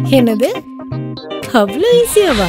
என்னது அவ்வளோ ஈஸியாவா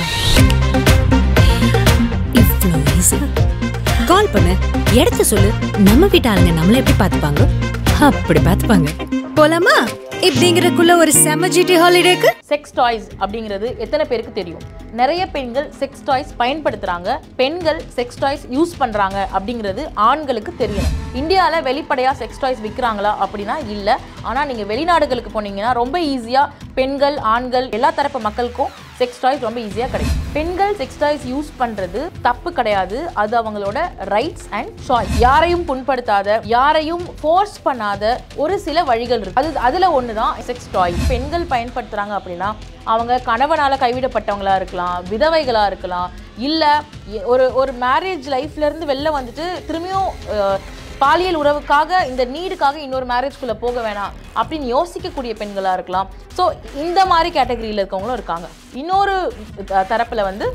இவ்வளோ ஈஸியா கால் பண்ணு இடத்த சொல்லு நம்ம வீட்டு ஆளுங்க நம்மள எப்படி பார்த்துப்பாங்க அப்படி பார்த்துப்பாங்க போலாமா இப்படிங்கிறதுக்குள்ள ஒரு செம ஜிடி ஹாலிடேக்கு செக்ஸ் டாய்ஸ் அப்படிங்கிறது எத்தனை பேருக்கு தெரியும் நிறைய பெண்கள் செக்ஸ் டாய்ஸ் பயன்படுத்துறாங்க பெண்கள் செக்ஸ் டாய்ஸ் யூஸ் பண்றாங்க அப்படிங்கிறது ஆண்களுக்கு தெரியணும் இந்தியாவில் வெளிப்படையா செக்ஸ் டாய்ஸ் விற்கிறாங்களா அப்படின்னா இல்லை ஆனால் நீங்கள் வெளிநாடுகளுக்கு போனீங்கன்னா ரொம்ப ஈஸியாக பெண்கள் ஆண்கள் எல்லா தரப்பு மக்களுக்கும் செக்ஸ் டாய்ஸ் ரொம்ப ஈஸியாக கிடைக்கும் பெண்கள் செக்ஸ் டாய்ஸ் யூஸ் பண்ணுறது தப்பு கிடையாது அது அவங்களோட ரைட்ஸ் அண்ட் சாய்ஸ் யாரையும் புண்படுத்தாத யாரையும் ஃபோர்ஸ் பண்ணாத ஒரு சில வழிகள் இருக்கு அது அதில் ஒன்று தான் செக்ஸ் டாய் பெண்கள் பயன்படுத்துகிறாங்க அப்படின்னா அவங்க கணவனால் கைவிடப்பட்டவங்களா இருக்கலாம் விதவைகளாக இருக்கலாம் இல்லை ஒரு ஒரு மேரேஜ் லைஃப்லேருந்து வெளில வந்துட்டு திரும்பியும் அஹ், பாலியல் உறவுக்காக இந்த நீடுக்காக இன்னொரு மேரேஜ்குள்ளே போக வேணாம் அப்படின்னு யோசிக்கக்கூடிய பெண்களாக இருக்கலாம் ஸோ இந்த மாதிரி கேட்டகரியில் இருக்கவங்களும் இருக்காங்க இன்னொரு த- தரப்புல வந்து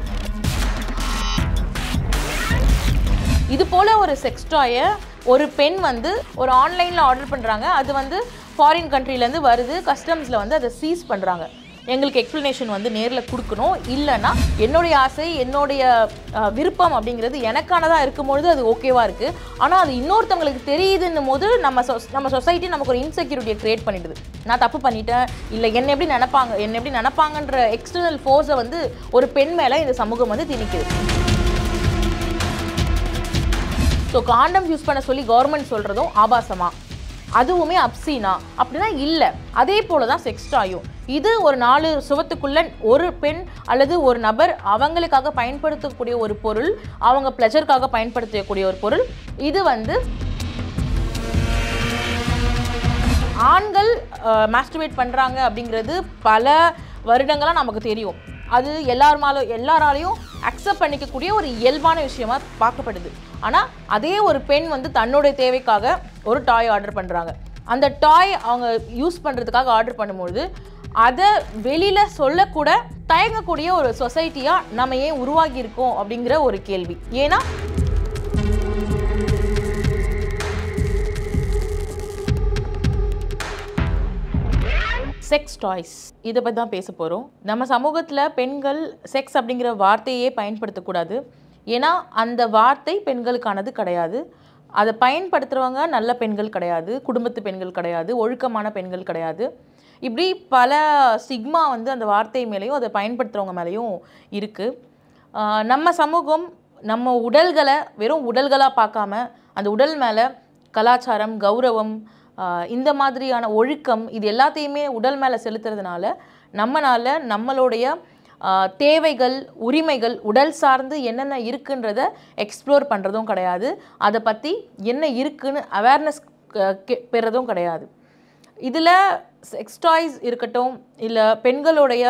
இது போல ஒரு செக்ஸ் டாயை ஒரு பெண் வந்து ஒரு ஆன்லைனில் ஆர்டர் பண்ணுறாங்க அது வந்து ஃபாரின் கண்ட்ரிலேருந்து வருது கஸ்டம்ஸில் வந்து அதை சீஸ் பண்ணுறாங்க எங்களுக்கு எக்ஸ்ப்ளனேஷன் வந்து நேரில் கொடுக்கணும் இல்லைன்னா என்னுடைய ஆசை என்னுடைய அஹ், விருப்பம் அப்படிங்கிறது எனக்கானதாக இருக்கும்பொழுது அது ஓகேவா இருக்குது ஆனால் அது இன்னொருத்தவங்களுக்கு தெரியுதுன்னும் போது நம்ம சொ நம்ம சொசைட்டி நமக்கு ஒரு இன்செக்யூரிட்டியை க்ரியேட் பண்ணிடுது நான் தப்பு பண்ணிட்டேன் இல்லை என்ன எப்படி நினைப்பாங்க என்ன எப்படி நினைப்பாங்கன்ற எக்ஸ்டர்னல் ஃபோர்ஸை வந்து ஒரு பெண் மேலே இந்த சமூகம் வந்து திணிக்குது ஸோ காண்டம் யூஸ் பண்ண சொல்லி கவர்மெண்ட் சொல்கிறதும் ஆபாசமா அதுவுமே அப்சீனா அப்படின்னா இல்லை அதே போல தான் செக்ஸ் டாயும் இது ஒரு நாலு சுவத்துக்குள்ள ஒரு பெண் அல்லது ஒரு நபர் அவங்களுக்காக பயன்படுத்தக்கூடிய ஒரு பொருள் அவங்க ப்ளெஜருக்காக பயன்படுத்தக்கூடிய ஒரு பொருள் இது வந்து ஆண்கள் மாஸ்டர்பேட் பண்ணுறாங்க அப்படிங்கிறது பல வருடங்களாக நமக்கு தெரியும் அது எல்லாருமாலும் எல்லாராலையும் அக்செப்ட் பண்ணிக்கக்கூடிய ஒரு இயல்பான விஷயமா பார்க்கப்படுது ஆனால் அதே ஒரு பெண் வந்து தன்னுடைய தேவைக்காக ஒரு டாய் ஆர்டர் பண்ணுறாங்க அந்த டாய் அவங்க யூஸ் பண்ணுறதுக்காக ஆர்டர் பண்ணும்பொழுது அதை வெளியில் சொல்லக்கூட தயங்கக்கூடிய ஒரு சொசைட்டியாக நம்ம ஏன் உருவாகி இருக்கோம் அப்படிங்கிற ஒரு கேள்வி ஏன்னா செக்ஸ் டாய்ஸ் இதை பற்றி தான் பேச போகிறோம் நம்ம சமூகத்தில் பெண்கள் செக்ஸ் அப்படிங்கிற வார்த்தையே பயன்படுத்தக்கூடாது ஏன்னா அந்த வார்த்தை பெண்களுக்கானது கிடையாது அதை பயன்படுத்துகிறவங்க நல்ல பெண்கள் கிடையாது குடும்பத்து பெண்கள் கிடையாது ஒழுக்கமான பெண்கள் கிடையாது இப்படி பல ஸ்டிக்மா வந்து அந்த வார்த்தை மேலேயும் அதை பயன்படுத்துகிறவங்க மேலேயும் இருக்குது நம்ம சமூகம் நம்ம உடல்களை வெறும் உடல்களாக பார்க்காம அந்த உடல் மேலே கலாச்சாரம் கௌரவம் ஆஹ் இந்த மாதிரியான ஒழுக்கம் இது எல்லாத்தையுமே உடல் மேலே செலுத்துறதுனால நம்மனால நம்மளுடைய ஆஹ் தேவைகள் உரிமைகள் உடல் சார்ந்து என்னென்ன இருக்குன்றத எக்ஸ்ப்ளோர் பண்ணுறதும் கிடையாது அதை பற்றி என்ன இருக்குன்னு அவேர்னஸ் பெறதும் கிடையாது இதில் செக்ஸ் டாய்ஸ் இருக்கட்டும் இல்லை பெண்களுடைய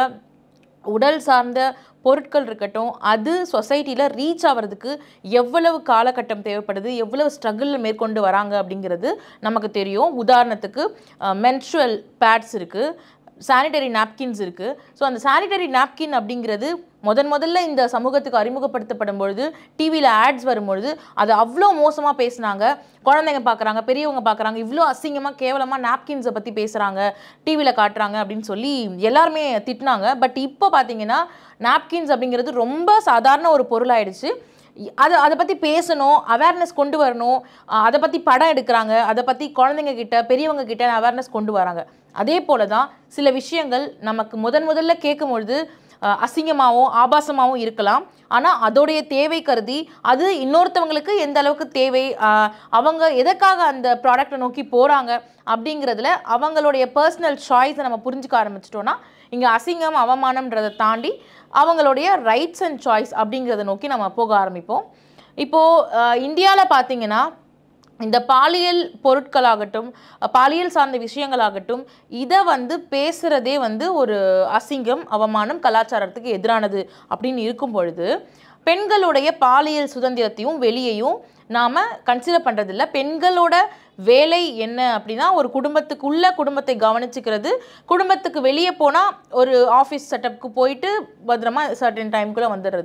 உடல் சார்ந்த பொருட்கள் இருக்கட்டும் அது சொசைட்டியில் ரீச் ஆகிறதுக்கு எவ்வளவு காலகட்டம் தேவைப்படுது எவ்வளவு ஸ்ட்ரகிள் மேற்கொண்டு வராங்க அப்படிங்கிறது நமக்கு தெரியும் உதாரணத்துக்கு மென்ஸ்ட்ரல் பேட்ஸ் இருக்குது சானிடரி நாப்கின்ஸ் இருக்குது ஸோ அந்த சானிடரி நாப்கின் அப்படிங்கிறது முதன் முதல்ல இந்த சமூகத்துக்கு அறிமுகப்படுத்தப்படும் பொழுது டிவியில் ஆட்ஸ் வரும்பொழுது அது அவ்வளோ மோசமாக பேசுனாங்க குழந்தைங்க பார்க்குறாங்க பெரியவங்க பார்க்குறாங்க இவ்வளோ அசிங்கமாக கேவலமாக நாப்கின்ஸை பற்றி பேசுகிறாங்க டிவியில் காட்டுறாங்க அப்படின்னு சொல்லி எல்லாருமே திட்டினாங்க பட் இப்போ பார்த்தீங்கன்னா நாப்கின்ஸ் அப்படிங்கிறது ரொம்ப சாதாரண ஒரு பொருளாயிடுச்சு இ- அது அதை பற்றி பேசணும் அவேர்னஸ் கொண்டு வரணும் அஹ் அதை பற்றி படம் எடுக்கிறாங்க அதை பற்றி குழந்தைங்க கிட்ட பெரியவங்க கிட்ட அவேர்னஸ் கொண்டு வராங்க அதே போல தான் சில விஷயங்கள் நமக்கு முதன் முதல்ல கேட்கும்பொழுது அஹ் அசிங்கமாகவும் ஆபாசமாகவும் இருக்கலாம் ஆனால் அதோடைய தேவை கருதி அது இன்னொருத்தவங்களுக்கு எந்த அளவுக்கு தேவை அஹ் அவங்க எதற்காக அந்த ப்ராடக்ட்டை நோக்கி போகிறாங்க அப்படிங்கிறதுல அவங்களுடைய பர்சனல் சாய்ஸை நம்ம புரிஞ்சுக்க ஆரம்பிச்சிட்டோன்னா இங்கே அசிங்கம் அவமானம்ன்றதை தாண்டி அவங்களுடைய ரைட்ஸ் அண்ட் சாய்ஸ் அப்படிங்கிறத நோக்கி நம்ம போக ஆரம்பிப்போம் இப்போது இந்தியாவில் பார்த்தீங்கன்னா இந்த பாலியல் பொருட்களாகட்டும் பாலியல் சார்ந்த விஷயங்களாகட்டும் இதை வந்து பேசுகிறதே வந்து ஒரு அசிங்கம் அவமானம் கலாச்சாரத்துக்கு எதிரானது அப்படின்னு இருக்கும் பொழுது பெண்களுடைய பாலியல் சுதந்திரத்தையும் வெளியையும் நாம் கன்சிடர் பண்ணுறதில்ல பெண்களோட வேலை என்ன அப்படின்னா ஒரு குடும்பத்துக்குள்ள குடும்பத்தை கவனிச்சுக்கிறது குடும்பத்துக்கு வெளியே போனால் ஒரு ஆஃபீஸ் செட்டப்புக்கு போயிட்டு பத்திரமா சர்டன் டைம்குள்ளே வந்துடுறது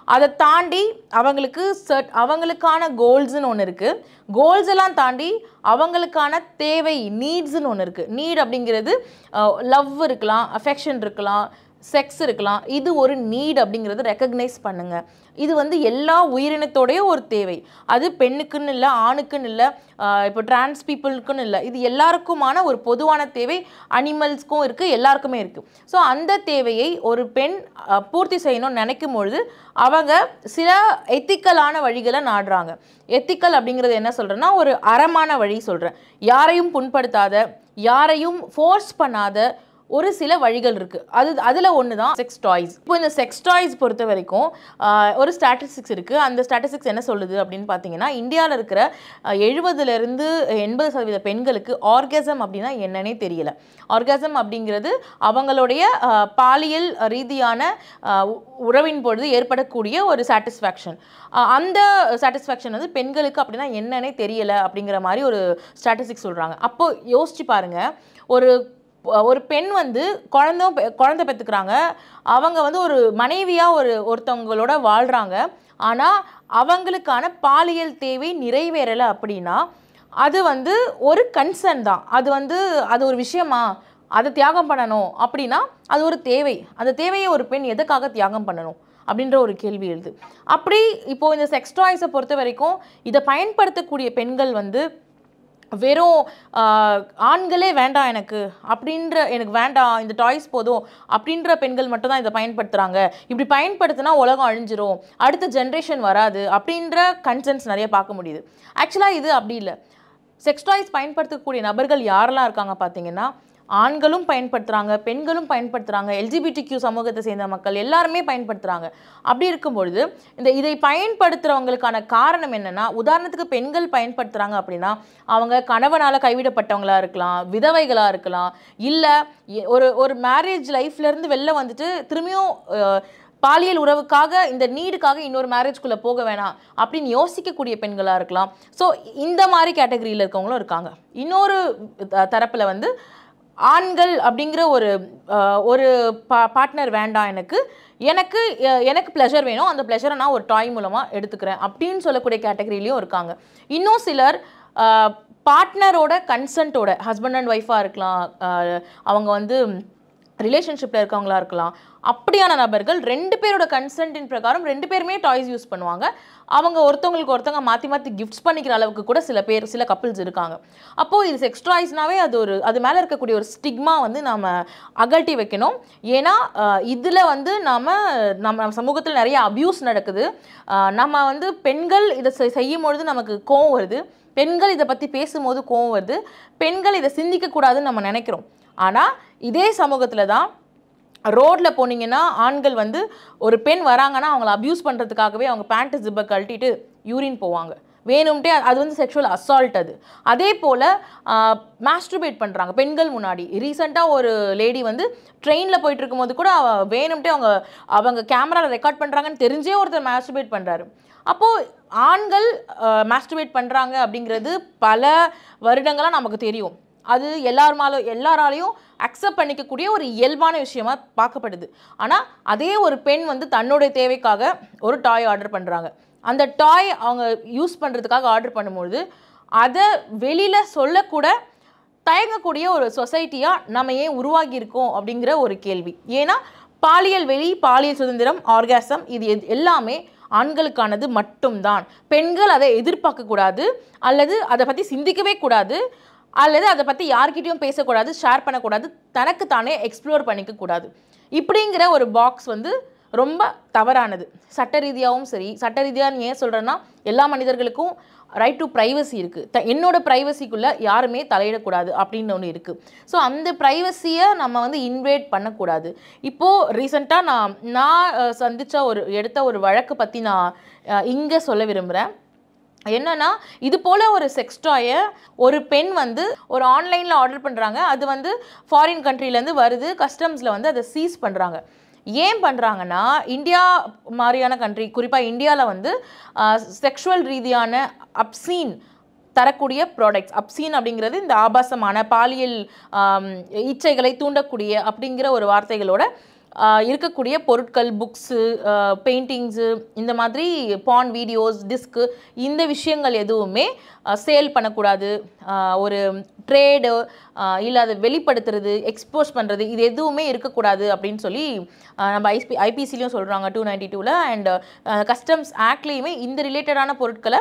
அதை தாண்டி அவங்களுக்கு சர்ட் அவங்களுக்கான கோல்ஸ்னு ஒன்று இருக்குது கோல்ஸ் எல்லாம் தாண்டி அவங்களுக்கான தேவை நீட்ஸ்னு ஒன்று இருக்குது நீட் அப்படிங்கிறது லவ் இருக்கலாம் அஃபெக்ஷன் இருக்கலாம் செக்ஸ் இருக்கலாம் இது ஒரு நீட் அப்படிங்கிறத ரெக்கக்னைஸ் பண்ணுங்க இது வந்து எல்லா உயிரினத்தோடைய ஒரு தேவை அது பெண்ணுக்குன்னு இல்லை ஆணுக்குன்னு இல்லை இப்போ டிரான்ஸ் பீப்புளுக்குன்னு இல்லை இது எல்லாருக்குமான ஒரு பொதுவான தேவை அனிமல்ஸ்க்கும் இருக்குது எல்லாருக்குமே இருக்குது ஸோ அந்த தேவையை ஒரு பெண் அஹ், பூர்த்தி செய்யணும்னு நினைக்கும் பொழுது அவங்க சில எத்திக்கலான வழிகளை நாடுறாங்க எத்திக்கல் அப்படிங்கிறது என்ன சொல்கிறேன்னா ஒரு அறமான வழி சொல்கிறேன் யாரையும் புண்படுத்தாத யாரையும் ஃபோர்ஸ் பண்ணாத ஒரு சில வழிகள் இருக்குது அது அதில் ஒன்று தான் செக்ஸ் டாய்ஸ் இப்போ இந்த செக்ஸ் டாய்ஸ் பொறுத்த வரைக்கும் ஆஹ், ஒரு ஸ்டாட்டிஸ்டிக்ஸ் இருக்குது அந்த ஸ்டாட்டிஸ்டிக்ஸ் என்ன சொல்லுது அப்படின்னு பார்த்தீங்கன்னா இந்தியாவில் இருக்கிற எழுபதுலேருந்து எண்பது சதவீத பெண்களுக்கு ஆர்கசம் அப்படின்னா என்னன்னே தெரியல ஆர்கசம் அப்படிங்கிறது அவங்களுடைய ஆஹ், பாலியல் ரீதியான ஆஹ், உ- உறவின் பொழுது ஏற்படக்கூடிய ஒரு சாட்டிஸ்ஃபேக்ஷன் அந்த சாட்டிஸ்ஃபேக்ஷன் வந்து பெண்களுக்கு அப்படின்னா என்னன்னே தெரியல அப்படிங்கிற மாதிரி ஒரு ஸ்டாட்டிஸ்டிக்ஸ் சொல்கிறாங்க அப்போ யோசிச்சு பாருங்க ஒரு ஒரு பெண் வந்து குழந்தை குழந்தை பெற்றுக்கிறாங்க அவங்க வந்து ஒரு மனைவியாக ஒரு ஒருத்தவங்களோட வாழ்கிறாங்க ஆனால் அவங்களுக்கான பாலியல் தேவை நிறைவேறலை அப்படின்னா அது வந்து ஒரு கன்சர்ன் தான் அது வந்து அது ஒரு விஷயமா அதை தியாகம் பண்ணணும் அப்படின்னா அது ஒரு தேவை அந்த தேவையை ஒரு பெண் எதுக்காக தியாகம் பண்ணணும் அப்படின்ற ஒரு கேள்வி எழுது அப்படி இப்போ இந்த செக்ஸ் டாய்ஸை பொறுத்த வரைக்கும் இதை பயன்படுத்தக்கூடிய பெண்கள் வந்து வெறும் ஆஹ், ஆண்களே வேண்டாம் எனக்கு அப்படின்ற எனக்கு வேண்டாம் இந்த டாய்ஸ் போதும் அப்படின்ற பெண்கள் மட்டும் தான் இதை பயன்படுத்துகிறாங்க இப்படி பயன்படுத்தினா உலகம் அழிஞ்சிரும் அடுத்த ஜென்ரேஷன் வராது அப்படின்ற கன்சென்ட்ஸ் நிறைய பார்க்க முடியுது ஆக்சுவலாக இது அப்படி இல்லை செக்ஸ் டாய்ஸ் பயன்படுத்தக்கூடிய நபர்கள் யாரெல்லாம் இருக்காங்க பார்த்தீங்கன்னா ஆண்களும் பயன்படுத்துகிறாங்க பெண்களும் பயன்படுத்துகிறாங்க எல்ஜிபிடி கியூ சமூகத்தை சேர்ந்த மக்கள் எல்லாருமே பயன்படுத்துகிறாங்க அப்படி இருக்கும் பொழுது இந்த இதை பயன்படுத்துகிறவங்களுக்கான காரணம் என்னென்னா உதாரணத்துக்கு பெண்கள் பயன்படுத்துகிறாங்க அப்படின்னா அவங்க கணவனால் கைவிடப்பட்டவங்களா இருக்கலாம் விதவைகளாக இருக்கலாம் இல்லை ஒரு ஒரு மேரேஜ் லைஃப்லேருந்து வெளில வந்துட்டு திரும்பியும் அஹ், பாலியல் உறவுக்காக இந்த நீடுக்காக இன்னொரு மேரேஜ்குள்ளே போக வேணாம் அப்படின்னு யோசிக்கக்கூடிய பெண்களாக இருக்கலாம் ஸோ இந்த மாதிரி கேட்டகரியில் இருக்கவங்களும் இருக்காங்க இன்னொரு த- தரப்புல வந்து ஆண்கள் அப்படிங்கிற ஒரு அஹ், ஒரு பா பார்ட்னர் வேண்டாம் எனக்கு எனக்கு அஹ், எனக்கு ப்ளஷர் வேணும் அந்த ப்ளஷரை நான் ஒரு டாய் மூலமாக எடுத்துக்கிறேன் அப்படின்னு சொல்லக்கூடிய கேட்டகரியிலையும் இருக்காங்க இன்னும் சிலர் பார்ட்னரோட கன்சன்ட்டோட ஹஸ்பண்ட் அண்ட் ஒய்ஃபாக இருக்கலாம் அஹ், அவங்க வந்து ரிலேஷன்ஷிப்பில் இருக்கவங்களா இருக்கலாம் அப்படியான நபர்கள் ரெண்டு பேரோட கன்சென்ட்டின் பிரகாரம் ரெண்டு பேருமே டாய்ஸ் யூஸ் பண்ணுவாங்க அவங்க ஒருத்தவங்களுக்கு ஒருத்தவங்க மாற்றி மாற்றி கிஃப்ட்ஸ் பண்ணிக்கிற அளவுக்கு கூட சில பேர் சில கப்பிள்ஸ் இருக்காங்க அப்போது இது செக்ஸ் டாய்ஸ்னாவே அது ஒரு அது மேலே இருக்கக்கூடிய ஒரு ஸ்டிக்மா வந்து நாம் அகட்டி வைக்கணும் ஏன்னா இதில் வந்து நாம் நம்ம சமூகத்தில் நிறைய அபியூஸ் நடக்குது அஹ், நம்ம வந்து பெண்கள் இதை செ- செய்யும் பொழுது நமக்கு கோவம் வருது பெண்கள் இதை பற்றி பேசும்போது கோவம் வருது பெண்கள் இதை சிந்திக்கக்கூடாதுன்னு நம்ம நினைக்கிறோம் ஆனால் இதே சமூகத்தில் தான் ரோட்டில் போனீங்கன்னா ஆண்கள் வந்து ஒரு பெண் வராங்கன்னா அவங்கள அப்யூஸ் பண்ணுறதுக்காகவே அவங்க பேண்ட் ஜிப்பை கழட்டிட்டு யூரின் போவாங்க வேணும்ட்டே அது வந்து செக்ஷுவல் அசால்ட் அது அதே போல் மாஸ்ட்ருபேட் பண்ணுறாங்க பெண்கள் முன்னாடி ரீசெண்டாக ஒரு லேடி வந்து ட்ரெயினில் போயிட்டு இருக்கும்போது கூட அவ வேணும்ட்டே அவங்க அவங்க கேமராவில் ரெக்கார்ட் பண்ணுறாங்கன்னு தெரிஞ்சே ஒருத்தர் மாஸ்ட்ருபேட் பண்ணுறாரு அப்போது ஆண்கள் மாஸ்ட்ருபேட் பண்ணுறாங்க அப்படிங்கிறது பல வருடங்களாக நமக்கு தெரியும் அது எல்லாருமாலும் எல்லாராலையும் அக்செப்ட் பண்ணிக்கக்கூடிய ஒரு இயல்பான விஷயமா பார்க்கப்படுது ஆனால் அதே ஒரு பெண் வந்து தன்னுடைய தேவைக்காக ஒரு டாய் ஆர்டர் பண்ணுறாங்க அந்த டாய் அவங்க யூஸ் பண்ணுறதுக்காக ஆர்டர் பண்ணும்பொழுது அதை வெளியில் சொல்லக்கூட தயங்கக்கூடிய ஒரு சொசைட்டியாக நம்ம ஏன் உருவாகி இருக்கோம் அப்படிங்கிற ஒரு கேள்வி ஏன்னா பாலியல் வெளி பாலியல் சுதந்திரம் ஆர்காசம் இது எது- எல்லாமே ஆண்களுக்கானது மட்டும்தான் பெண்கள் அதை எதிர்பார்க்கக்கூடாது அல்லது அதை பற்றி சிந்திக்கவே கூடாது அல்லது அதை பற்றி யார்கிட்டயும் பேசக்கூடாது ஷேர் பண்ணக்கூடாது தனக்கு தானே எக்ஸ்ப்ளோர் பண்ணிக்க கூடாது இப்படிங்கிற ஒரு பாக்ஸ் வந்து ரொம்ப தவறானது சட்ட ரீதியாகவும் சரி சட்ட ரீதியாக ஏன் சொல்கிறேன்னா எல்லா மனிதர்களுக்கும் ரைட் டு ப்ரைவசி இருக்குது த என்னோட ப்ரைவசிக்குள்ளே யாருமே தலையிடக்கூடாது அப்படின்னு ஒன்று இருக்குது ஸோ அந்த ப்ரைவசியை நம்ம வந்து இன்வேட் பண்ணக்கூடாது இப்போது ரீசெண்டாக நான் நான் அஹ், சந்திச்ச ஒரு எடுத்த ஒரு வழக்கு பற்றி நான் இங்கே சொல்ல விரும்புகிறேன் என்னன்னா இது போல ஒரு செக்ஸ் டாயை ஒரு பெண் வந்து ஒரு ஆன்லைனில் ஆர்டர் பண்ணுறாங்க அது வந்து ஃபாரின் கண்ட்ரிலேருந்து வருது கஸ்டம்ஸில் வந்து அதை சீஸ் பண்ணுறாங்க ஏன் பண்ணுறாங்கன்னா இந்தியா மாதிரியான கண்ட்ரி குறிப்பாக இந்தியாவில் வந்து செக்ஷுவல் ரீதியான அப்சீன் தரக்கூடிய ப்ராடக்ட்ஸ் அப்சீன் அப்படிங்கிறது இந்த ஆபாசமான பாலியல் ஆம், இச்சைகளை தூண்டக்கூடிய அப்படிங்கிற ஒரு வார்த்தைகளோட ஆஹ் இருக்கக்கூடிய பொருட்கள் புக்ஸு பெயிண்டிங்ஸு இந்த மாதிரி பான் வீடியோஸ் டிஸ்க்கு இந்த விஷயங்கள் எதுவுமே சேல் பண்ணக்கூடாது ஆஹ் ஒரு ட்ரேடு இல்லை அதை வெளிப்படுத்துறது எக்ஸ்போஸ் பண்ணுறது இது எதுவுமே இருக்கக்கூடாது அப்படின்னு சொல்லி ஆஹ் நம்ம ஐபி ஐபிசிலையும் சொல்கிறாங்க டூ நைன்டி டூவில் அண்ட் கஸ்டம்ஸ் ஆக்ட்லேயுமே இந்த ரிலேட்டடான பொருட்களை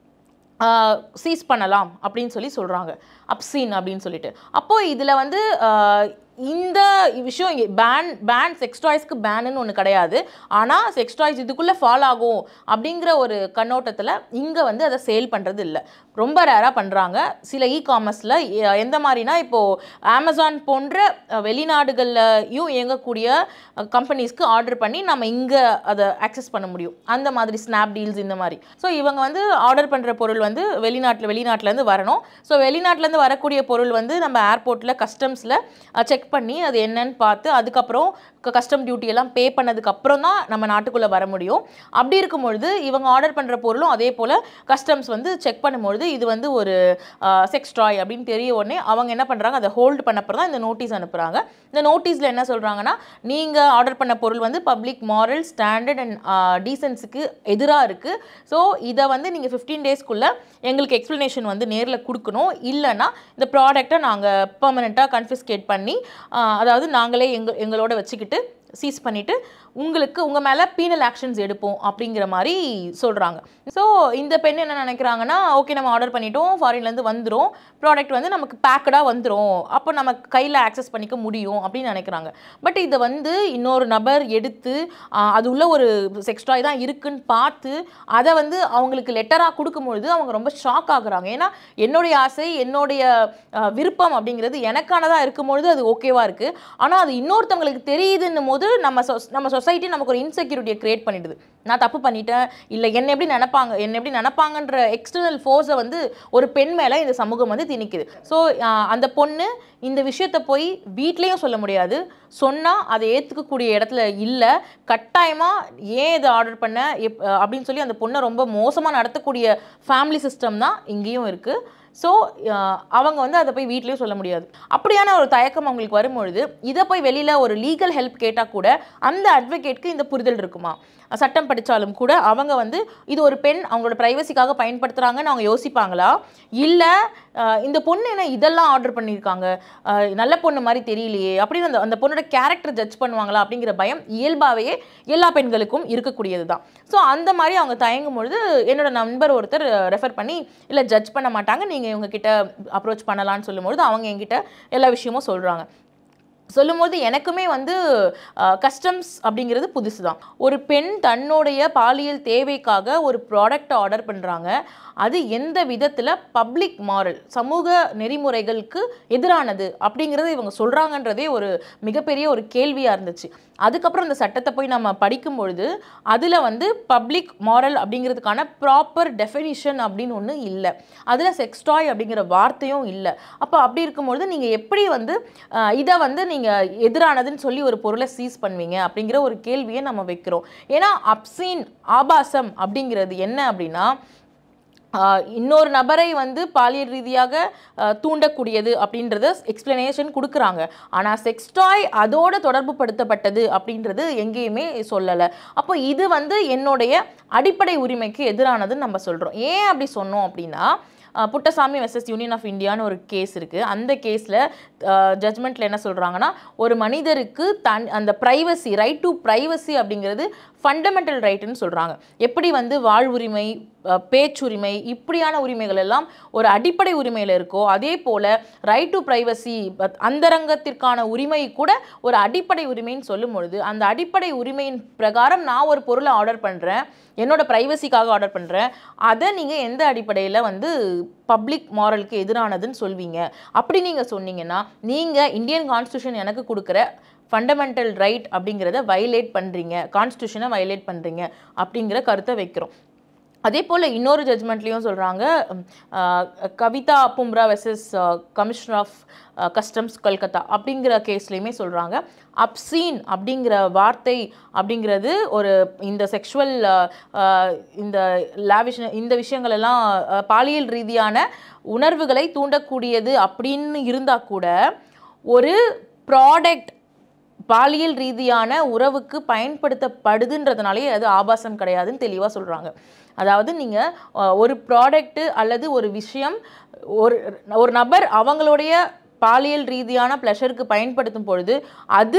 சீஸ் பண்ணலாம் அப்படின்னு சொல்லி சொல்கிறாங்க அப்சீன் அப்படின்னு சொல்லிட்டு அப்போது இதில் வந்து ஆஹ் இந்த விஷயம் பேன் பேன் செக்ஸ் டாய்ஸ்க்கு பேனுன்னு ஒன்று கிடையாது ஆனால் செக்ஸ் டாய்ஸ் இதுக்குள்ளே ஃபால் ஆகும் அப்படிங்கிற ஒரு கண்ணோட்டத்தில் இங்கே வந்து அதை சேல் பண்ணுறது இல்லை ரொம்ப ரேராக பண்ணுறாங்க சில இ காமர்ஸில் எந்த மாதிரினா இப்போது அமேசான் போன்ற அஹ், வெளிநாடுகள்லையும் இயங்கக்கூடிய கம்பெனிஸ்க்கு ஆர்டர் பண்ணி நம்ம இங்கே அதை ஆக்சஸ் பண்ண முடியும் அந்த மாதிரி ஸ்னாப் டீல்ஸ் இந்த மாதிரி ஸோ இவங்க வந்து ஆர்டர் பண்ணுற பொருள் வந்து வெளிநாட்டில் வெளிநாட்டிலேருந்து வரணும் ஸோ வெளிநாட்டிலேருந்து வரக்கூடிய பொருள் வந்து நம்ம ஏர்போர்ட்டில் கஸ்டம்ஸில் செக் பண்ணி அது என்னன்னு பார்த்து அதுக்கப்புறம் கஸ்டம் டியூட்டி எல்லாம் பே பண்ணதுக்கு அப்புறம் தான் நம்ம நாட்டுக்குள்ளே வர முடியும் அப்படி இருக்கும்பொழுது இவங்க ஆர்டர் பண்ணுற பொருளும் அதே போல் கஸ்டம்ஸ் வந்து செக் பண்ணும்பொழுது இது வந்து ஒரு செக்ஸ் ட்ராய் அப்படின்னு தெரிய உடனே அவங்க என்ன பண்ணுறாங்க அதை ஹோல்ட் பண்ணப்பறம் தான் இந்த நோட்டீஸ் அனுப்புகிறாங்க இந்த நோட்டீஸில் என்ன சொல்கிறாங்கன்னா நீங்கள் ஆர்டர் பண்ண பொருள் வந்து பப்ளிக் மாரல் ஸ்டாண்டர்ட் அண்ட் டீசன்ஸுக்கு எதிராக இருக்குது ஸோ இதை வந்து நீங்கள் ஃபிஃப்டீன் டேஸ்க்குள்ளே எங்களுக்கு எக்ஸ்ப்ளனேஷன் வந்து நேரில் கொடுக்கணும் இல்லைன்னா இந்த ப்ராடக்ட்டை நாங்கள் பெர்மனெண்ட்டாக கன்ஃபிஸ்கேட் பண்ணி ஆஹ் அதாவது நாங்களே எங்க எங்களோட வச்சுக்கிட்டு சீஸ் பண்ணிவிட்டு உங்களுக்கு உங்கள் மேலே பீனல் ஆக்ஷன்ஸ் எடுப்போம் அப்படிங்கிற மாதிரி சொல்கிறாங்க ஸோ இந்த பெண் என்ன நினைக்கிறாங்கன்னா ஓகே நம்ம ஆர்டர் பண்ணிட்டோம் ஃபாரின்லேருந்து வந்துடும் ப்ராடக்ட் வந்து நமக்கு பேக்கடாக வந்துடும் அப்போ நம்ம கையில் ஆக்சஸ் பண்ணிக்க முடியும் அப்படின்னு நினைக்கிறாங்க பட் இதை வந்து இன்னொரு நபர் எடுத்து ஆஹ் அது உள்ள ஒரு செக்ஸ் டாய் தான் இருக்குன்னு பார்த்து அதை வந்து அவங்களுக்கு லெட்டராக கொடுக்கும்பொழுது அவங்க ரொம்ப ஷாக் ஆகுறாங்க ஏன்னா என்னுடைய ஆசை என்னுடைய ஆஹ் விருப்பம் அப்படிங்கிறது எனக்கானதாக இருக்கும்பொழுது அது ஓகேவா இருக்குது ஆனால் அது இன்னொருத்தவங்களுக்கு தெரியுதுன்னும் போது நம்ம சொ- நம்ம சொசைட்டி நமக்கு ஒரு இன்செக்யூரிட்டியை கிரியேட் பண்ணிடுது நான் தப்பு பண்ணிட்டேன் இல்லை என்ன எப்படி நினைப்பாங்க என்ன எப்படி நினைப்பாங்கன்ற எக்ஸ்டர்னல் ஃபோர்ஸை வந்து ஒரு பெண் மேலே இந்த சமூகம் வந்து திணிக்குது ஸோ அந்த பொண்ணு இந்த விஷயத்தை போய் வீட்லேயும் சொல்ல முடியாது சொன்னால் அதை ஏற்றுக்கக்கூடிய இடத்துல இல்லை கட்டாயமாக ஏன் இதை ஆர்டர் பண்ண எப் அப்படின்னு சொல்லி அந்த பொண்ணை ரொம்ப மோசமாக நடத்தக்கூடிய ஃபேமிலி சிஸ்டம் தான் இங்கேயும் இருக்குது ஸோ அவங்க வந்து அதை போய் வீட்லேயும் சொல்ல முடியாது அப்படியான ஒரு தயக்கம் அவங்களுக்கு வரும்பொழுது இதை போய் வெளியில் ஒரு லீகல் ஹெல்ப் கேட்டால் கூட அந்த அட்வொகேட்க்கு இந்த புரிதல் இருக்குமா சட்டம் படித்தாலும் கூட அவங்க வந்து இது ஒரு பெண் அவங்களோட ப்ரைவசிக்காக பயன்படுத்துகிறாங்கன்னு அவங்க யோசிப்பாங்களா இல்லை இந்த பொண்ணு என்ன இதெல்லாம் ஆர்டர் பண்ணியிருக்காங்க அஹ், நல்ல பொண்ணு மாதிரி தெரியலையே அப்படின்னு அந்த அந்த பொண்ணோட கேரக்டர் ஜட்ஜ் பண்ணுவாங்களா அப்படிங்கிற பயம் இயல்பாகவே எல்லா பெண்களுக்கும் இருக்கக்கூடியது தான் ஸோ அந்த மாதிரி அவங்க தயங்கும் பொழுது என்னோட நண்பர் ஒருத்தர் ரெஃபர் பண்ணி இல்லை ஜட்ஜ் பண்ண மாட்டாங்க நீங்கள் இவங்க கிட்ட அப்ரோச் பண்ணலாம்னு சொல்லும்பொழுது அவங்க என்கிட்ட எல்லா விஷயமும் சொல்கிறாங்க சொல்லும்போது எனக்குமே வந்து கஸ்டம்ஸ் அப்படிங்கிறது புதுசு தான் ஒரு பெண் தன்னுடைய பாலியல் தேவைக்காக ஒரு ப்ராடக்ட் ஆர்டர் பண்ணுறாங்க அது எந்த விதத்தில் பப்ளிக் மாரல் சமூக நெறிமுறைகளுக்கு எதிரானது அப்படிங்கிறது இவங்க சொல்கிறாங்கன்றதே ஒரு மிகப்பெரிய ஒரு கேள்வியாக இருந்துச்சு அதுக்கப்புறம் இந்த சட்டத்தை போய் நம்ம படிக்கும் பொழுது அதில் வந்து பப்ளிக் மாரல் அப்படிங்கிறதுக்கான ப்ராப்பர் டெஃபினிஷன் அப்படின்னு ஒன்று இல்லை அதில் செக்ஸ்டாய் அப்படிங்கிற வார்த்தையும் இல்லை அப்போ அப்படி இருக்கும்பொழுது நீங்கள் எப்படி வந்து அஹ், இதை வந்து நீங்கள் எதிரானதுன்னு சொல்லி ஒரு பொருளை சீஸ் பண்ணுவீங்க அப்படிங்கிற ஒரு கேள்வியை நம்ம வைக்கிறோம் ஏன்னா அப்சீன் ஆபாசம் அப்படிங்கிறது என்ன அப்படின்னா ஆஹ் இன்னொரு நபரை வந்து பாலியல் ரீதியாக ஆஹ் தூண்டக்கூடியது அப்படின்றத எக்ஸ்பிளனேஷன் கொடுக்குறாங்க ஆனால் செக்ஸ்டாய் அதோட தொடர்பு படுத்தப்பட்டது அப்படின்றது எங்கேயுமே சொல்லலை அப்போ இது வந்து என்னுடைய அடிப்படை உரிமைக்கு எதிரானதுன்னு நம்ம சொல்கிறோம் ஏன் அப்படி சொன்னோம் அப்படின்னா ஆஹ் புட்டசாமி வெர்சஸ் யூனியன் ஆஃப் இந்தியான்னு ஒரு கேஸ் இருக்குது அந்த கேஸில் ஜட்மெண்ட்டில் என்ன சொல்கிறாங்கன்னா ஒரு மனிதருக்கு தன் அந்த ப்ரைவசி ரைட் டு ப்ரைவசி அப்படிங்கிறது ஃபண்டமெண்டல் ரைட்டுன்னு சொல்கிறாங்க எப்படி வந்து வாழ்வுரிமை அஹ், பேச்சுரிமை இப்படியான உரிமைகள் எல்லாம் ஒரு அடிப்படை உரிமையில் இருக்கோ அதே போல் ரைட் டு ப்ரைவசி அந்தரங்கத்திற்கான உரிமை கூட ஒரு அடிப்படை உரிமைன்னு சொல்லும் பொழுது அந்த அடிப்படை உரிமையின் பிரகாரம் நான் ஒரு பொருளை ஆர்டர் பண்ணுறேன் என்னோட ப்ரைவசிக்காக ஆர்டர் பண்ணுறேன் அதை நீங்கள் எந்த அடிப்படையில் வந்து பப்ளிக் மாரலுக்கு எதிரானதுன்னு சொல்வீங்க அப்படி நீங்கள் சொன்னீங்கன்னா நீங்கள் இந்தியன் கான்ஸ்டியூஷன் எனக்கு கொடுக்குற ஃபண்டமெண்டல் ரைட் அப்படிங்கிறத வயலேட் பண்ணுறீங்க கான்ஸ்டியூஷனை வயலேட் பண்ணுறீங்க அப்படிங்கிற கருத்தை வைக்கிறோம் அதே போல் இன்னொரு ஜட்மெண்ட்லேயும் சொல்கிறாங்க Kavita Bumra versus commissioner of customs Calcutta அப்படிங்கிற கேஸ்லேயுமே சொல்கிறாங்க அப்சீன் அப்படிங்கிற வார்த்தை அப்படிங்கிறது ஒரு இந்த செக்ஷுவல் இந்த லாவிஷ் இந்த விஷயங்கள் எல்லாம் அஹ், பாலியல் ரீதியான உணர்வுகளை தூண்டக்கூடியது அப்படின்னு இருந்தால் கூட ஒரு ப்ராடக்ட் பாலியல் ரீதியான உறவுக்கு பயன்படுத்தப்படுதுன்றதுனாலே அது ஆபாசம் கிடையாதுன்னு தெளிவாக சொல்கிறாங்க அதாவது நீங்கள் ஒரு ப்ராடக்ட்டு அல்லது ஒரு விஷயம் ஒரு ஒரு நபர் அவங்களுடைய பாலியல் ரீதியான ப்ளஷருக்கு பயன்படுத்தும் பொழுது அது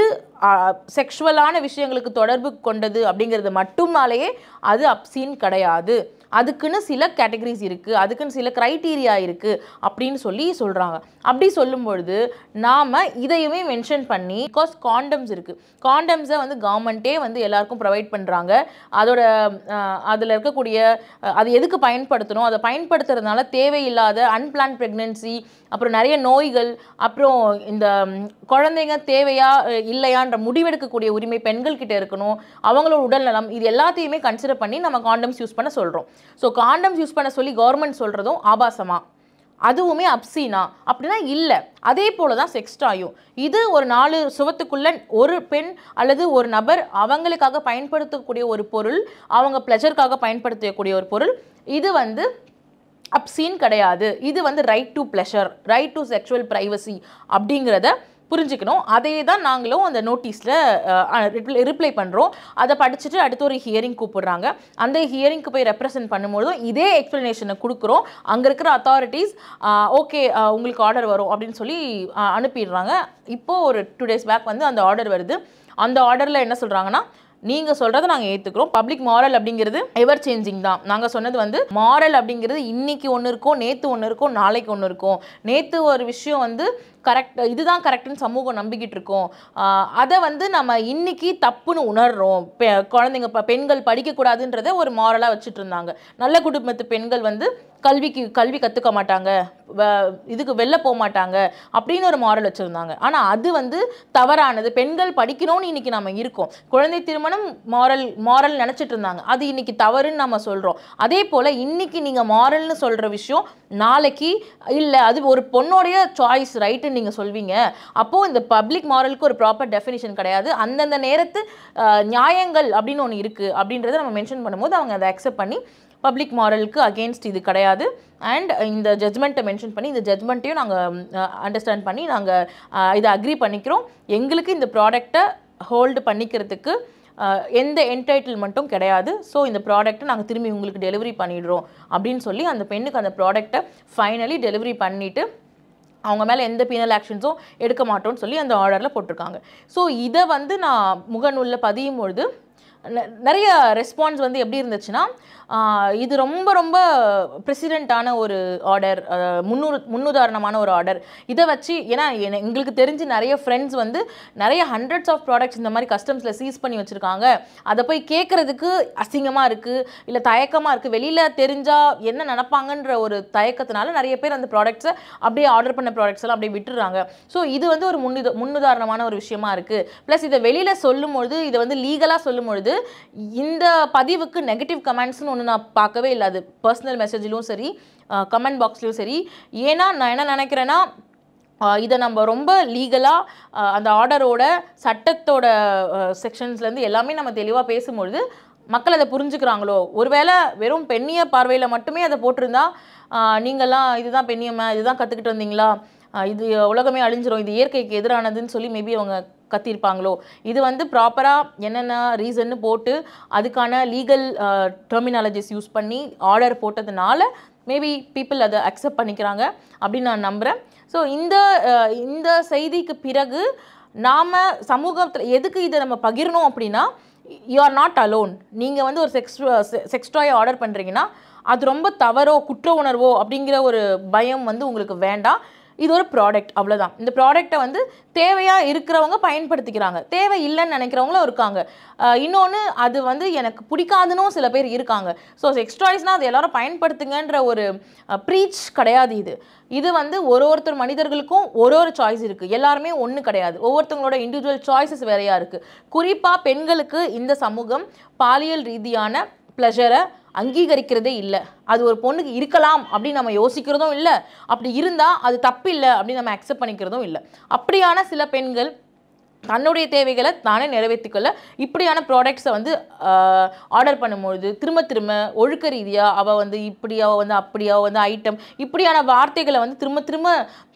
செக்ஷுவலான விஷயங்களுக்கு தொடர்பு கொண்டது அப்படிங்கிறது மட்டுமாலேயே அது அப்சீன் கிடையாது அதுக்குன்னு சில கேட்டகரிஸ் இருக்குது அதுக்குன்னு சில க்ரைட்டீரியா இருக்குது அப்படின்னு சொல்லி சொல்கிறாங்க அப்படி சொல்லும் பொழுது நாம் இதையுமே மென்ஷன் பண்ணி பிகாஸ் காண்டம்ஸ் இருக்குது காண்டம்ஸை வந்து கவர்மெண்ட்டே வந்து எல்லாருக்கும் ப்ரொவைட் பண்ணுறாங்க அதோட அதில் இருக்கக்கூடிய அஹ், அது எதுக்கு பயன்படுத்தணும் அதை பயன்படுத்துறதுனால தேவையில்லாத அன்பிளான் ப்ரெக்னென்சி அப்புறம் நிறைய நோய்கள் அப்புறம் இந்த ம், குழந்தைங்க தேவையா அஹ், இல்லையான்ற முடிவெடுக்கக்கூடிய உரிமை பெண்கள் கிட்ட இருக்கணும் அவங்களோட உடல்நலம் இது எல்லாத்தையுமே கன்சிடர் பண்ணி நம்ம காண்டம்ஸ் யூஸ் பண்ண சொல்கிறோம் ஸோ காண்டம்ஸ் யூஸ் பண்ண சொல்லி கவர்மெண்ட் சொல்கிறதும் ஆபாசமா அதுவுமே அப்சீனா அப்படின்னா இல்லை அதே போல தான் செக்ஸ்டாயும் இது ஒரு நாலு சுவத்துக்குள்ள ஒரு பெண் அல்லது ஒரு நபர் அவங்களுக்காக பயன்படுத்தக்கூடிய ஒரு பொருள் அவங்க ப்ளஷருக்காக பயன்படுத்தக்கூடிய ஒரு பொருள் இது வந்து அப்சீன் கிடையாது இது வந்து right to pleasure right to sexual privacy அப்படிங்கிறத புரிஞ்சுக்கணும் அதே தான் நாங்களும் அந்த நோட்டீஸில் ரிப்ளை பண்ணுறோம் அதை படிச்சுட்டு அடுத்து ஒரு ஹியரிங் கூப்பிடுறாங்க அந்த ஹியரிங்க்கு போய் ரெப்ரசென்ட் பண்ணும்பொழுதும் இதே எக்ஸ்ப்ளனேஷனை கொடுக்குறோம் அங்கே இருக்கிற அத்தாரிட்டிஸ் ஓகே உங்களுக்கு ஆர்டர் வரும் அப்படின்னு சொல்லி ஆஹ், அனுப்பிடுறாங்க இப்போது ஒரு டூ டேஸ் பேக் வந்து அந்த ஆர்டர் வருது அந்த ஆர்டரில் என்ன சொல்கிறாங்கன்னா நீங்கள் சொல்கிறத நாங்கள் ஏற்றுக்கிறோம் பப்ளிக் மாரல் அப்படிங்கிறது எவர் சேஞ்சிங் தான் நாங்கள் சொன்னது வந்து மாரல் அப்படிங்கிறது இன்னைக்கு ஒன்று இருக்கும் நேற்று ஒன்று இருக்கும் நாளைக்கு ஒன்று இருக்கும் நேற்று ஒரு விஷயம் வந்து கரெக்ட் இதுதான் கரெக்ட்னு சமூகம் நம்பிக்கிட்டு இருக்கோம் ஆஹ் அதை வந்து நம்ம இன்னைக்கு தப்புன்னு உணர்றோம் பெ குழந்தைங்க ப- பெண்கள் படிக்கக்கூடாதுன்றதை ஒரு மாரலாக வச்சுட்டு இருந்தாங்க நல்ல குடும்பத்து பெண்கள் வந்து கல்விக்கு கல்வி கற்றுக்க மாட்டாங்க வ- இதுக்கு வெளில போக மாட்டாங்க அப்படின்னு ஒரு மாரல் வச்சுருந்தாங்க ஆனால் அது வந்து தவறானது பெண்கள் படிக்கணும்னு இன்னைக்கு நம்ம இருக்கோம் குழந்தை திருமணம் மாரல் மாரல் நினச்சிட்டு இருந்தாங்க அது இன்னைக்கு தவறுன்னு நம்ம சொல்கிறோம் அதே போல் இன்னைக்கு நீங்கள் மாரல்னு சொல்கிற விஷயம் நாளைக்கு இல்லை அது ஒரு பொண்ணோடைய சாய்ஸ் ரைட்டுன்னு நீங்கள் சொல்வீங்க அப்போது இந்த பப்ளிக் மாரலுக்கு ஒரு ப்ராப்பர் டெஃபினிஷன் கிடையாது அந்தந்த நேரத்து அஹ், நியாயங்கள் அப்படின்னு ஒன்று இருக்குது அப்படின்றத நம்ம மென்ஷன் பண்ணும்போது அவங்க அதை அக்செப்ட் பண்ணி பப்ளிக் மாரலுக்கு அகேன்ஸ்ட் இது கிடையாது அண்ட் இந்த ஜட்மெண்ட்டை மென்ஷன் பண்ணி இந்த ஜட்மெண்ட்டையும் நாங்கள் அண்டர்ஸ்டாண்ட் பண்ணி நாங்கள் இதை அக்ரி பண்ணிக்கிறோம் எங்களுக்கு இந்த ப்ராடக்டை ஹோல்டு பண்ணிக்கிறதுக்கு அஹ், எந்த என்டைட்டில்மெண்ட்டும் கிடையாது ஸோ இந்த ப்ராடக்ட்டை நாங்கள் திரும்பி உங்களுக்கு டெலிவரி பண்ணிடுறோம் அப்படின்னு சொல்லி அந்த பெண்ணுக்கு அந்த ப்ராடக்ட்டை ஃபைனலி டெலிவரி பண்ணிவிட்டு அவங்க மேலே எந்த பீனல் ஆக்ஷன்ஸும் எடுக்க மாட்டோம்னு சொல்லி அந்த ஆர்டரில் போட்டிருக்காங்க ஸோ இதை வந்து நான் முகநூலில் பதியும் பொழுது நெ- நிறைய ரெஸ்பான்ஸ் வந்து எப்படி இருந்துச்சுன்னா ஆஹ் இது ரொம்ப ரொம்ப ப்ரெசிடெண்ட்டான ஒரு ஆர்டர் முன்னூறு முன்னுதாரணமான ஒரு ஆர்டர் இதை வச்சு ஏன்னா என- எங்களுக்கு தெரிஞ்சு நிறைய ஃப்ரெண்ட்ஸ் வந்து நிறைய ஹண்ட்ரட்ஸ் ஆஃப் ப்ராடக்ட்ஸ் இந்த மாதிரி கஸ்டம்ஸில் சீஸ் பண்ணி வச்சுருக்காங்க அதை போய் கேட்குறதுக்கு அசிங்கமாக இருக்குது இல்லை தயக்கமாக இருக்குது வெளியில் தெரிஞ்சால் என்ன நினப்பாங்கன்ற ஒரு தயக்கத்தினால நிறைய பேர் அந்த ப்ராடக்ட்ஸை அப்படியே ஆர்டர் பண்ண ப்ராடக்ட்ஸ் எல்லாம் அப்படியே விட்டுறாங்க ஸோ இது வந்து ஒரு முன்னுத முன்னுதாரணமான ஒரு விஷயமா இருக்குது ப்ளஸ் இதை வெளியில் சொல்லும்பொழுது இதை வந்து லீகலாக சொல்லும்பொழுது இந்த பதிவுக்கு நெகட்டிவ் கமெண்ட்ஸ்னு ஒன்று நான் பார்க்கவே இல்லை அது பர்சனல் மெசேஜிலும் சரி கமெண்ட் பாக்ஸ்லையும் சரி ஏன்னா நான் என்ன நினைக்கிறேன்னா ஆஹ் இதை நம்ம ரொம்ப லீகலாக அந்த ஆர்டரோட சட்டத்தோட செக்ஷன்ஸ்லேருந்து எல்லாமே நம்ம தெளிவாக பேசும்பொழுது மக்கள் அதை புரிஞ்சுக்கிறாங்களோ ஒருவேளை வெறும் பெண்ணிய பார்வையில் மட்டுமே அதை போட்டிருந்தா ஆஹ் நீங்கள்லாம் இதுதான் பெண்ணியம்மா இதுதான் கற்றுக்கிட்டு வந்தீங்களா ஆஹ் இது உலகமே அழிஞ்சிரும் இது இயற்கைக்கு எதிரானதுன்னு சொல்லி மேபி அவங்க கத்திருப்பாங்களோ இது வந்து ப்ராப்பராக என்னென்ன ரீசன்னு போட்டு அதுக்கான லீகல் டெர்மினாலஜிஸ் யூஸ் பண்ணி ஆர்டர் போட்டதுனால மேபி பீப்புள் அதை அக்செப்ட் பண்ணிக்கிறாங்க அப்படின்னு நான் நம்புகிறேன் ஸோ இந்த அஹ், இந்த செய்திக்கு பிறகு நாம் சமூகத்தில் எதுக்கு இதை நம்ம பகிரணும் அப்படின்னா யூ ஆர் நாட் அலோன் நீங்கள் வந்து ஒரு செக்ஸ் செக்ஸ் டாய் ஆர்டர் பண்ணுறீங்கன்னா அது ரொம்ப தவறோ குற்ற உணர்வோ அப்படிங்கிற ஒரு பயம் வந்து உங்களுக்கு வேண்டாம் இது ஒரு ப்ராடக்ட் அவ்வளோதான் இந்த ப்ராடக்ட்டை வந்து தேவையாக இருக்கிறவங்க பயன்படுத்திக்கிறாங்க தேவை இல்லைன்னு நினைக்கிறவங்களும் இருக்காங்க இன்னொன்று அது வந்து எனக்கு பிடிக்காதுன்னு சில பேர் இருக்காங்க ஸோ செக்ஸ் டாய்ஸ்னால் அது எல்லாரும் பயன்படுத்துங்கன்ற ஒரு ப்ரீச் கிடையாது இது இது வந்து ஒரு ஒருத்தர் மனிதர்களுக்கும் ஒரு ஒரு சாய்ஸ் இருக்குது எல்லாருமே ஒன்று கிடையாது ஒவ்வொருத்தவங்களோட இண்டிவிஜுவல் சாய்ஸஸ் வேறையாக இருக்குது குறிப்பாக பெண்களுக்கு இந்த சமூகம் பாலியல் ரீதியான ப்ளஷரை அங்கீகரிக்கிறதே இல்லை அது ஒரு பொண்ணுக்கு இருக்கலாம் அப்படின்னு நம்ம யோசிக்கிறதும் இல்லை அப்படி இருந்தால் அது தப்பு இல்லை அப்படின்னு நம்ம அக்செப்ட் பண்ணிக்கிறதும் இல்லை அப்படியான சில பெண்கள் தன்னுடைய தேவைகளை தானே நிறைவேற்றிக்கொள்ள இப்படியான ப்ராடக்ட்ஸை வந்து ஆர்டர் பண்ணும்பொழுது திரும்ப திரும்ப ஒழுக்க ரீதியாக அவள் வந்து இப்படி அவள் வந்து அப்படி அவள் வந்து ஐட்டம் இப்படியான வார்த்தைகளை வந்து திரும்ப திரும்ப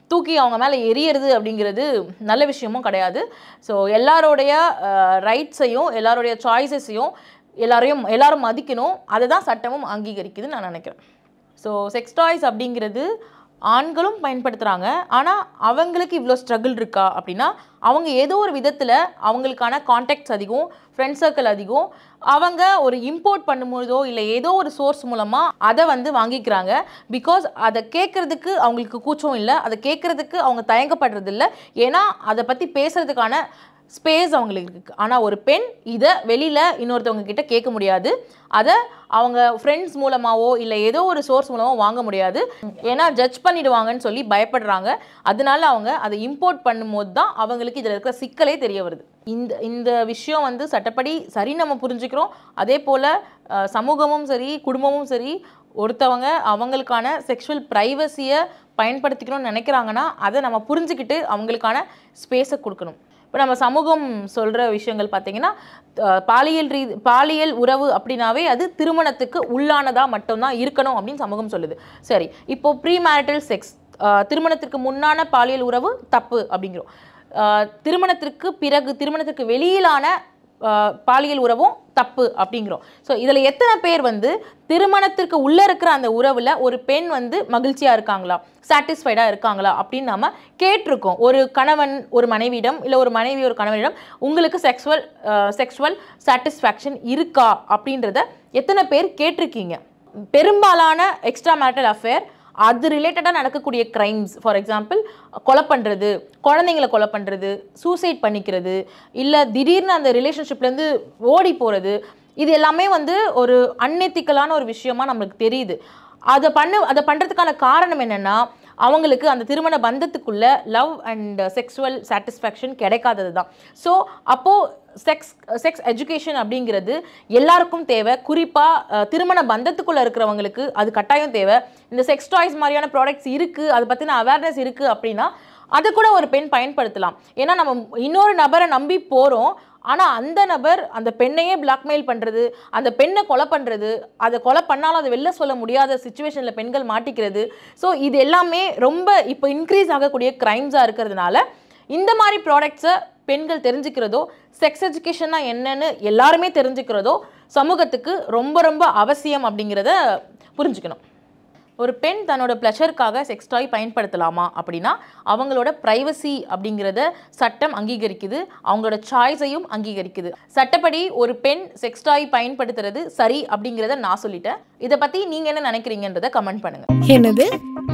தூக்கி அவங்க மேலே எரியறது அப்படிங்கிறது நல்ல விஷயமும் கிடையாது ஸோ எல்லாரோடைய ரைட்ஸையும் எல்லாருடைய சாய்ஸஸையும் எல்லாரையும் எல்லாரும் மதிக்கணும் அதை தான் சட்டமும் அங்கீகரிக்குதுன்னு நான் நினைக்கிறேன் ஸோ செக்ஸ் டாய்ஸ் அப்படிங்கிறது ஆண்களும் பயன்படுத்துகிறாங்க ஆனால் அவங்களுக்கு இவ்வளோ ஸ்ட்ரகிள் இருக்கா அப்படின்னா அவங்க ஏதோ ஒரு விதத்தில் அவங்களுக்கான காண்டாக்ட்ஸ் அதிகம் ஃப்ரெண்ட் சர்க்கிள் அதிகம் அவங்க ஒரு இம்போர்ட் பண்ணும்போதோ இல்லை ஏதோ ஒரு சோர்ஸ் மூலமாக அதை வந்து வாங்கிக்கிறாங்க பிகாஸ் அதை கேட்குறதுக்கு அவங்களுக்கு கூச்சம் இல்லை அதை கேட்குறதுக்கு அவங்க தயங்கப்படுறது இல்லை ஏன்னா அதை பற்றி பேசுறதுக்கான ஸ்பேஸ் அவங்களுக்கு இருக்குது ஆனால் ஒரு பெண் இதை வெளியில் இன்னொருத்தவங்க கிட்ட கேட்க முடியாது அதை அவங்க ஃப்ரெண்ட்ஸ் மூலமாவோ இல்லை ஏதோ ஒரு சோர்ஸ் மூலமோ வாங்க முடியாது ஏன்னா ஜட்ஜ் பண்ணிடுவாங்கன்னு சொல்லி பயப்படுறாங்க அதனால அவங்க அதை இம்போர்ட் பண்ணும்போது தான் அவங்களுக்கு இதில் இருக்கிற சிக்கலே தெரிய வருது இந்த இந்த விஷயம் வந்து சட்டப்படி சரி நம்ம புரிஞ்சுக்கிறோம் அதே போல் சமூகமும் சரி குடும்பமும் சரி ஒருத்தவங்க அவங்களுக்கான செக்ஷுவல் ப்ரைவசியை பயன்படுத்திக்கணும்னு நினைக்கிறாங்கன்னா அதை நம்ம புரிஞ்சுக்கிட்டு அவங்களுக்கான ஸ்பேஸை கொடுக்கணும் இப்போ நம்ம சமூகம் சொல்கிற விஷயங்கள் பார்த்தீங்கன்னா அஹ், பாலியல் ரீதி பாலியல் உறவு அப்படின்னாவே அது திருமணத்துக்கு உள்ளானதாக மட்டும்தான் இருக்கணும் அப்படின்னு சமூகம் சொல்லுது சரி இப்போ ப்ரீ மேரிட்டல் செக்ஸ் திருமணத்திற்கு முன்னான பாலியல் உறவு தப்பு அப்படிங்கிறோம் அஹ், திருமணத்திற்கு பிறகு திருமணத்திற்கு வெளியிலான அஹ், பாலியல் உறவும் தப்பு அப்படிங்கிறோம் ஸோ இதில் எத்தனை பேர் வந்து திருமணத்திற்கு உள்ளே இருக்கிற அந்த உறவில் ஒரு பெண் வந்து மகிழ்ச்சியாக இருக்காங்களா சாட்டிஸ்ஃபைடாக இருக்காங்களா அப்படின்னு நம்ம கேட்டிருக்கோம் ஒரு கணவன் ஒரு மனைவியிடம் இல்லை ஒரு மனைவி ஒரு கணவனிடம் உங்களுக்கு செக்ஸுவல் செக்ஸுவல் சாட்டிஸ்ஃபேக்ஷன் இருக்கா அப்படின்றத எத்தனை பேர் கேட்டிருக்கீங்க பெரும்பாலான எக்ஸ்ட்ரா மேரிட்டல் அஃபேர் அது ரிலேட்டடாக நடக்கக்கூடிய க்ரைம்ஸ் ஃபார் எக்ஸாம்பிள் கொலை பண்ணுறது குழந்தைங்கள கொலை பண்ணுறது சூசைட் பண்ணிக்கிறது இல்லை திடீர்னு அந்த ரிலேஷன்ஷிப்லேருந்து ஓடி போகிறது இது எல்லாமே வந்து ஒரு அன்எத்திக்கலான ஒரு விஷயமா நம்மளுக்கு தெரியுது அதை பண்ண அதை பண்ணுறதுக்கான காரணம் என்னென்னா அவங்களுக்கு அந்த திருமண பந்தத்துக்குள்ள லவ் அண்ட் செக்ஸுவல் சாட்டிஸ்ஃபேக்ஷன் கிடைக்காதது தான் ஸோ அப்போது செக்ஸ் செக்ஸ் எஜுகேஷன் அப்படிங்கிறது எல்லாருக்கும் தேவை குறிப்பாக திருமண பந்தத்துக்குள்ளே இருக்கிறவங்களுக்கு அது கட்டாயம் தேவை இந்த செக்ஸ் டாய்ஸ் மாதிரியான ப்ராடக்ட்ஸ் இருக்குது அதை பற்றின அவேர்னஸ் இருக்குது அப்படின்னா அதை கூட ஒரு பெண் பயன்படுத்தலாம் ஏன்னா நம்ம இன்னொரு நபரை நம்பி போகிறோம் ஆனால் அந்த நபர் அந்த பெண்ணையே பிளாக்மெயில் பண்ணுறது அந்த பெண்ணை கொலை பண்ணுறது அதை கொலை பண்ணாலும் அதை வெளில சொல்ல முடியாத சுச்சுவேஷனில் பெண்கள் மாட்டிக்கிறது ஸோ இது எல்லாமே ரொம்ப இப்போ இன்க்ரீஸ் ஆகக்கூடிய க்ரைம்ஸாக இருக்கிறதுனால இந்த மாதிரி ப்ராடக்ட்ஸை பெண்கள் தெரிஞ்சுக்கிறதோ செக்ஸ் எஜுகேஷன்னா என்னன்னு எல்லாருமே தெரிஞ்சுக்கிறதோ சமூகத்துக்கு ரொம்ப ரொம்ப அவசியம் அப்படிங்கிறத புரிஞ்சுக்கணும் ஒரு பெண் தன்னோட ப்ளஷருக்காக செக்ஸ் டாய் பயன்படுத்தலாமா அப்படின்னா அவங்களோட ப்ரைவசி அப்படிங்கிறத சட்டம் அங்கீகரிக்குது அவங்களோட சாய்ஸையும் அங்கீகரிக்குது சட்டப்படி ஒரு பெண் செக்ஸ் டாய் பயன்படுத்துறது சரி அப்படிங்கிறத நான் சொல்லிட்டேன் இதை பற்றி நீங்கள் என்ன நினைக்கிறீங்கன்றத கமெண்ட் பண்ணுங்க என்னது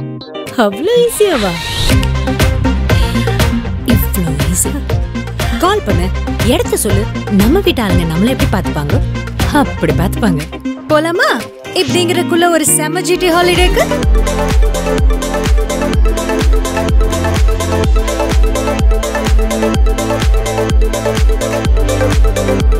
அவ்வளோ ஈஸியாவா இவ்வளோ ஈஸியா கால் பண்ணு இடத்த சொல்லு நம்ம வீட்டு ஆளுங்க நம்மள எப்படி பார்த்துப்பாங்க அப்படி பார்த்துப்பாங்க போலாமா இப்படிங்கிறக்குள்ள ஒரு செம ஜிடி ஹாலிடேக்கு